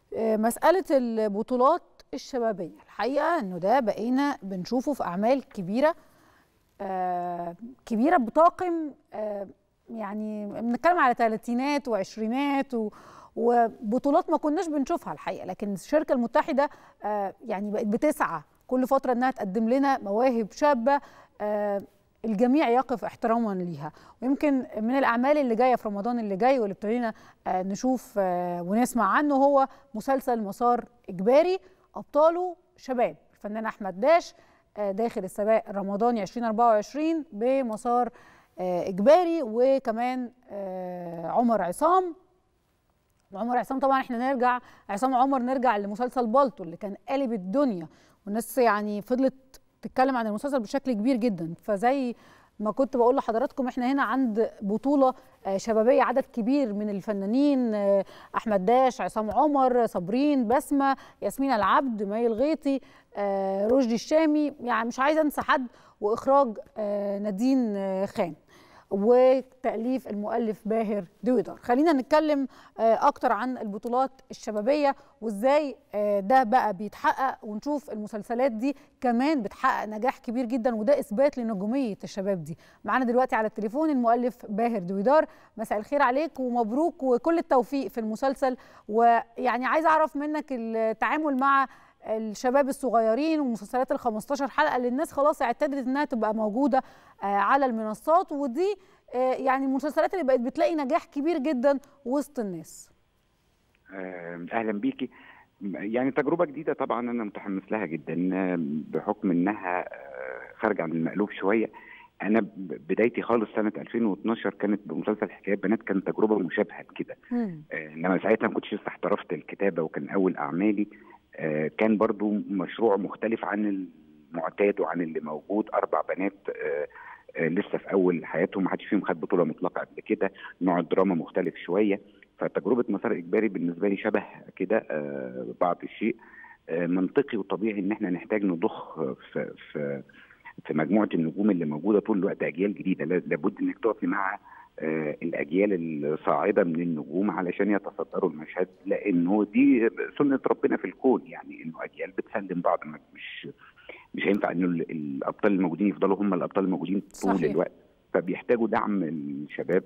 مسألة البطولات الشبابية الحقيقة أنه ده بقينا بنشوفه في أعمال كبيرة كبيرة بطاقم يعني بنتكلم على ثلاثينات وعشرينات و وبطولات ما كناش بنشوفها الحقيقه لكن الشركه المتحده يعني بقت بتسعى كل فتره انها تقدم لنا مواهب شابه الجميع يقف احتراما ليها ويمكن من الاعمال اللي جايه في رمضان اللي جاي واللي ابتدينا نشوف ونسمع عنه هو مسلسل مسار اجباري ابطاله شباب الفنان احمد داش داخل السباق الرمضاني 2024 بمسار اجباري وكمان عمر عصام وعمر عصام طبعا احنا نرجع عصام عمر نرجع لمسلسل بالطو اللي كان قالب الدنيا والناس يعني فضلت تتكلم عن المسلسل بشكل كبير جدا فزي ما كنت بقول لحضراتكم احنا هنا عند بطوله شبابيه عدد كبير من الفنانين احمد داش عصام عمر صابرين بسمه ياسمين العبد مي الغيطي رشدي الشامي يعني مش عايزه انسى حد واخراج نادين خان وتأليف المؤلف باهر دويدر خلينا نتكلم أكتر عن البطولات الشبابية وإزاي ده بقى بيتحقق ونشوف المسلسلات دي كمان بتحقق نجاح كبير جدا وده إثبات لنجومية الشباب دي معانا دلوقتي على التليفون المؤلف باهر دويدار مساء الخير عليك ومبروك وكل التوفيق في المسلسل ويعني عايز أعرف منك التعامل مع الشباب الصغيرين ومسلسلات ال 15 حلقه اللي الناس خلاص اعتدت انها تبقى موجوده على المنصات ودي يعني المسلسلات اللي بقت بتلاقي نجاح كبير جدا وسط الناس. اهلا بيكي يعني تجربه جديده طبعا انا متحمس لها جدا بحكم انها خارجه عن المألوف شويه انا بدايتي خالص سنه 2012 كانت بمسلسل حكايات بنات كانت تجربه مشابهه كده انما ساعتها ما كنتش لسه احترفت الكتابه وكان اول اعمالي كان برضو مشروع مختلف عن المعتاد وعن اللي موجود اربع بنات لسه في اول حياتهم ما حدش فيهم خد بطوله مطلقه قبل كده نوع الدراما مختلف شويه فتجربه مسار اجباري بالنسبه لي شبه كده بعض الشيء منطقي وطبيعي ان احنا نحتاج نضخ في في في مجموعه النجوم اللي موجوده طول الوقت اجيال جديده لابد انك تقفي مع الاجيال الصاعده من النجوم علشان يتصدروا المشهد لانه دي سنه ربنا في الكون يعني انه اجيال بتسلم بعض مش مش هينفع انه الابطال الموجودين يفضلوا هم الابطال الموجودين طول صحيح. الوقت فبيحتاجوا دعم الشباب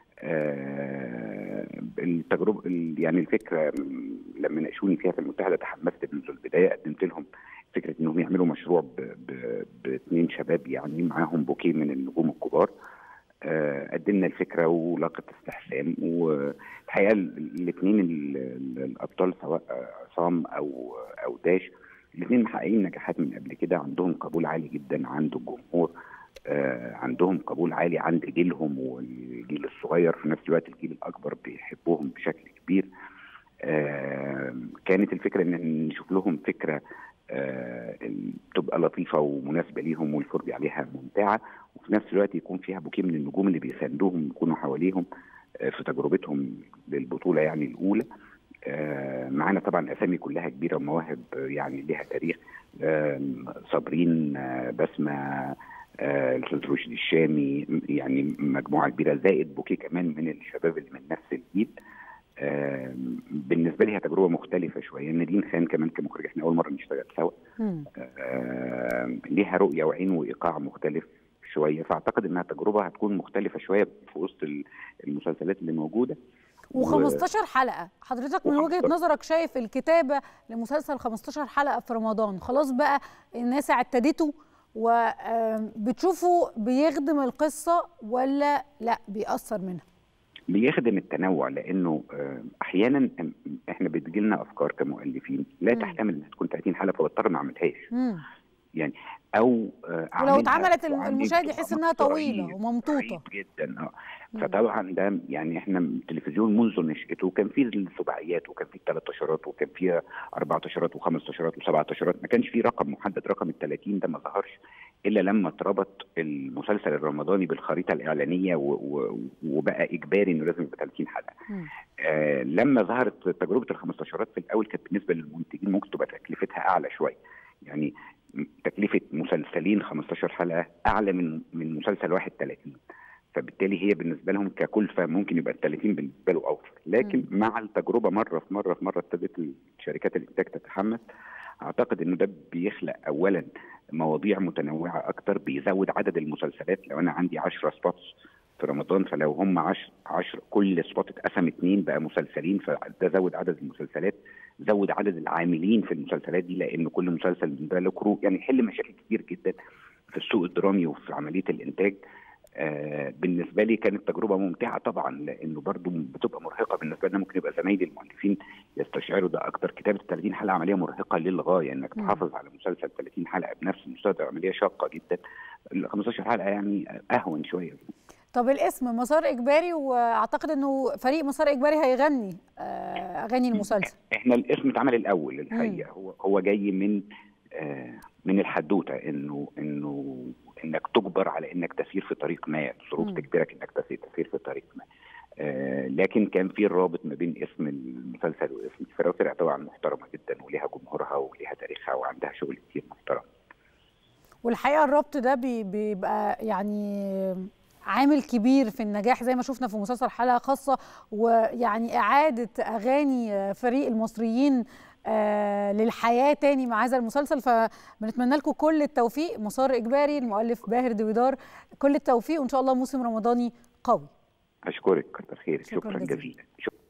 آه التجربه يعني الفكره لما ناقشوني فيها في المتحده تحمست منذ البدايه قدمت لهم فكره انهم يعملوا مشروع باثنين شباب يعني معاهم بوكيه من النجوم الكبار آه قدمنا الفكره ولاقت استحسان والحقيقه الاثنين الابطال سواء عصام او او داش الاثنين محققين نجاحات من قبل كده عندهم قبول عالي جدا عند الجمهور آه عندهم قبول عالي عند جيلهم والجيل الصغير في نفس الوقت الجيل الاكبر بيحبوهم بشكل كبير آه كانت الفكره ان نشوف لهم فكره آه تبقى لطيفه ومناسبه ليهم والفرجه عليها ممتعه وفي نفس الوقت يكون فيها بوكيه من النجوم اللي بيساندوهم يكونوا حواليهم في تجربتهم للبطوله يعني الاولى آه معانا طبعا اسامي كلها كبيره ومواهب يعني لها تاريخ آه صابرين آه بسمه الاستاذ رشدي الشامي يعني مجموعه كبيره زائد بوكيه كمان من الشباب اللي من نفس الجيل بالنسبه لي هي تجربه مختلفه شويه نادين خان كمان كمخرج احنا اول مره نشتغل سوا ليها رؤيه وعين وايقاع مختلف شويه فاعتقد انها تجربه هتكون مختلفه شويه في وسط المسلسلات اللي موجوده و15 حلقه حضرتك من وجهه نظرك شايف الكتابه لمسلسل 15 حلقه في رمضان خلاص بقى الناس اعتدته وبتشوفوا بيخدم القصه ولا لا بيأثر منها بيخدم التنوع لانه احيانا احنا بتجيلنا افكار كمؤلفين لا تحتمل انها تكون 30 حلقه فبضطر ما اعملهاش يعني او ولو اتعملت المشاهد يحس انها طويله وممطوطه جدا اه فطبعا ده يعني احنا التلفزيون منذ نشأته كان فيه السباعيات وكان فيه الثلاث اشارات وكان فيه اربع اشارات وخمس اشارات وسبع اشارات ما كانش فيه رقم محدد رقم ال 30 ده ما ظهرش الا لما اتربط المسلسل الرمضاني بالخريطه الاعلانيه و و وبقى اجباري انه لازم يبقى 30 حلقه. آه لما ظهرت تجربه ال 15 في الاول كانت بالنسبه للمنتجين ممكن تبقى تكلفتها اعلى شويه. يعني تكلفه مسلسلين 15 حلقه اعلى من من مسلسل واحد 30 فبالتالي هي بالنسبه لهم ككلفه ممكن يبقى ال 30 بالنسبه له اوفر لكن م. مع التجربه مره في مره في مره ابتدت شركات الانتاج تتحمس اعتقد انه ده بيخلق اولا مواضيع متنوعه اكتر بيزود عدد المسلسلات لو انا عندي 10 سبوتس في رمضان فلو هم 10 10 كل سبوت اتقسم اثنين بقى مسلسلين فده زود عدد المسلسلات زود عدد العاملين في المسلسلات دي لان كل مسلسل بيبقى له كرو يعني يحل مشاكل كتير جدا في السوق الدرامي وفي عمليه الانتاج آه بالنسبه لي كانت تجربه ممتعه طبعا لانه برضو بتبقى مرهقه بالنسبه لنا ممكن يبقى زمايلي المؤلفين يستشعروا ده اكتر كتابه 30 حلقه عمليه مرهقه للغايه انك تحافظ على مسلسل 30 حلقه بنفس المستوى عمليه شاقه جدا ال 15 حلقه يعني اهون شويه طب الاسم مسار اجباري واعتقد انه فريق مسار اجباري هيغني اغاني المسلسل احنا الاسم اتعمل الاول الحقيقه هو هو جاي من آه من الحدوته انه انه انك تجبر على انك تسير في طريق ما ظروف تجبرك انك تسير في طريق ما آه لكن كان في رابط ما بين اسم المسلسل واسم الفرقه والفرقه طبعا محترمه جدا وليها جمهورها وليها تاريخها وعندها شغل كتير محترم والحقيقه الربط ده بيبقى يعني عامل كبير في النجاح زي ما شفنا في مسلسل حلقه خاصه ويعني اعاده اغاني فريق المصريين آه للحياه تاني مع هذا المسلسل فبنتمنى لكم كل التوفيق مسار اجباري المؤلف باهر دويدار كل التوفيق وان شاء الله موسم رمضاني قوي اشكرك كتر خيرك شكرا, شكرا جزيلا, جزيلا. شكرا.